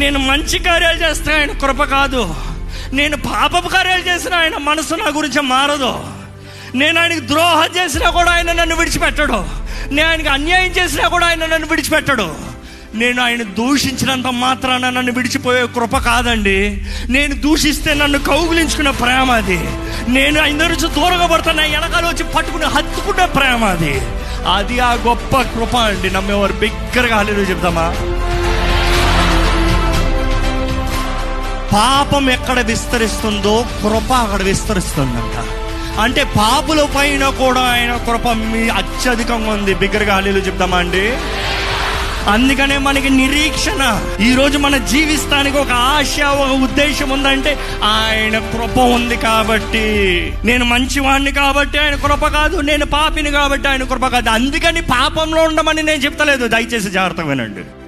నేను మంచి కార్యాలు చేస్తే ఆయన కృప కాదు నేను పాపపు కార్యాలు చేసిన ఆయన మనసు నా గురించి మారదు నేను ఆయనకి ద్రోహం చేసినా కూడా ఆయన నన్ను విడిచిపెట్టడు నేను ఆయనకి అన్యాయం చేసినా కూడా ఆయన నన్ను విడిచిపెట్టడు నేను ఆయన దూషించినంత మాత్రాన నన్ను విడిచిపోయే కృప కాదండి నేను దూషిస్తే నన్ను కౌగులించుకునే ప్రేమ అది నేను ఆయన నుంచి దూరంగా పడుతున్నా వెనకాల వచ్చి పట్టుకుని హత్తుకునే ప్రేమ అది అది ఆ గొప్ప కృప అండి నమ్మేవారు బిగ్గరగా హాలీలు చెప్తామా పాపం ఎక్కడ విస్తరిస్తుందో కృప అక్కడ విస్తరిస్తుందంట అంటే పాపుల పైన కూడా ఆయన కృప మీ అత్యధికంగా ఉంది బిగ్గరగా హాలీలు చెప్తామా అండి అందుకనే మనకి నిరీక్షణ ఈ రోజు మన జీవిస్తానికి ఒక ఆశ ఒక ఉద్దేశం ఉందంటే ఆయన కృప ఉంది కాబట్టి నేను మంచివాడిని కాబట్టి ఆయన కృప కాదు నేను పాపిని కాబట్టి ఆయన కృప కాదు అందుకని పాపంలో ఉండమని నేను చెప్తలేదు దయచేసి జాగ్రత్తగా వినండి